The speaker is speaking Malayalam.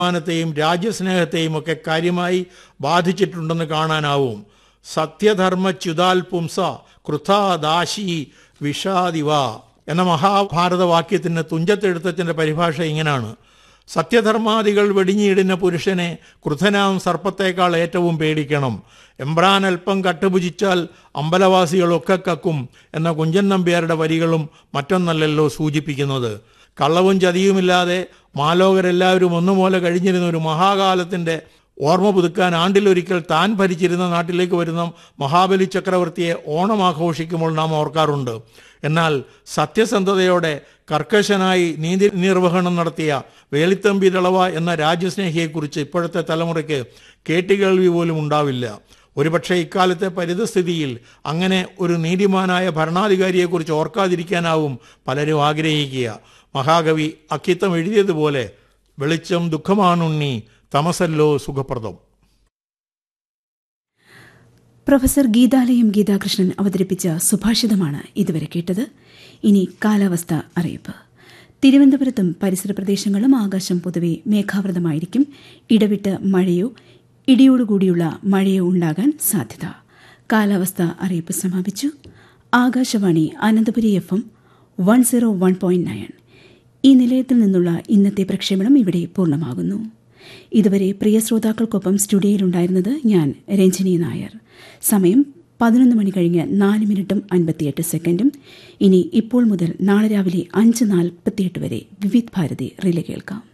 മാനത്തെയും രാജ്യസ്നേഹത്തെയും ഒക്കെ കാര്യമായി ബാധിച്ചിട്ടുണ്ടെന്ന് കാണാനാവും സത്യധർമ്മച്യുതാൽ പുംസ കൃഥാദാശി വിഷാദിവ എന്ന മഹാഭാരത വാക്യത്തിന് തുഞ്ചത്തെഴുത്തച്ഛൻ്റെ പരിഭാഷ ഇങ്ങനെയാണ് സത്യധർമാദികൾ വെടിഞ്ഞിടുന്ന പുരുഷനെ ക്രുധനാം സർപ്പത്തേക്കാൾ ഏറ്റവും പേടിക്കണം എംബ്രാൻ അല്പം കട്ടുപുജിച്ചാൽ അമ്പലവാസികളൊക്കെ കക്കും എന്ന കുഞ്ചൻ നമ്പ്യാരുടെ വരികളും മറ്റൊന്നല്ലല്ലോ സൂചിപ്പിക്കുന്നത് കള്ളവും ചതിയുമില്ലാതെ മാലോകരെല്ലാവരും ഒന്നുപോലെ കഴിഞ്ഞിരുന്ന ഒരു മഹാകാലത്തിൻ്റെ ഓർമ്മ പുതുക്കാൻ ആണ്ടിലൊരിക്കൽ താൻ ഭരിച്ചിരുന്ന നാട്ടിലേക്ക് വരുന്ന മഹാബലി ചക്രവർത്തിയെ ഓണം ആഘോഷിക്കുമ്പോൾ നാം ഓർക്കാറുണ്ട് എന്നാൽ സത്യസന്ധതയോടെ കർക്കശനായി നീതി നിർവഹണം നടത്തിയ വേലിത്തമ്പി ദളവ എന്ന രാജ്യസ്നേഹിയെക്കുറിച്ച് ഇപ്പോഴത്തെ തലമുറയ്ക്ക് കേട്ടുകേൾവി പോലും ഉണ്ടാവില്ല ഒരുപക്ഷെ ഇക്കാലത്തെ പരിതസ്ഥിതിയിൽ അങ്ങനെ ഒരു നീതിമാനായ ഭരണാധികാരിയെക്കുറിച്ച് ഓർക്കാതിരിക്കാനാവും പലരും ആഗ്രഹിക്കുക മഹാകവി അക്കിത്തം എഴുതിയതുപോലെ വെളിച്ചം ദുഃഖമാണുണ്ണി തമസല്ലോ സുഖപ്രദം പ്രൊഫസർ ഗീതാലയം ഗീതാകൃഷ്ണൻ അവതരിപ്പിച്ച സുഭാഷിതമാണ് ഇതുവരെ കേട്ടത് ഇനി കാലാവസ്ഥ അറിയിപ്പ് തിരുവനന്തപുരത്തും പരിസര പ്രദേശങ്ങളും ആകാശം പൊതുവെ മേഘാവൃതമായിരിക്കും ഇടവിട്ട് മഴയോ ഇടിയോടുകൂടിയുള്ള മഴയോ ഉണ്ടാകാൻ സാധ്യത കാലാവസ്ഥ അറിയിപ്പ് സമാപിച്ചു Akashvani Ananthapuri F M one zero one point nine ഈ നിലയത്തിൽ നിന്നുള്ള ഇന്നത്തെ പ്രക്ഷേപണം ഇവിടെ പൂർണ്ണമാകുന്നു ഇതുവരെ പ്രിയ ശ്രോതാക്കൾക്കൊപ്പം സ്റ്റുഡിയോയിലുണ്ടായിരുന്നത് ഞാൻ രഞ്ജിനി നായർ സമയം പതിനൊന്ന് മണി കഴിഞ്ഞ് നാല് മിനിറ്റും അൻപത്തിയെട്ട് സെക്കൻഡും ഇനി ഇപ്പോൾ മുതൽ നാളെ രാവിലെ അഞ്ച് നാൽപ്പത്തിയെട്ട് വരെ വിവിധ് ഭാരതി റിലേ കേൾക്കാം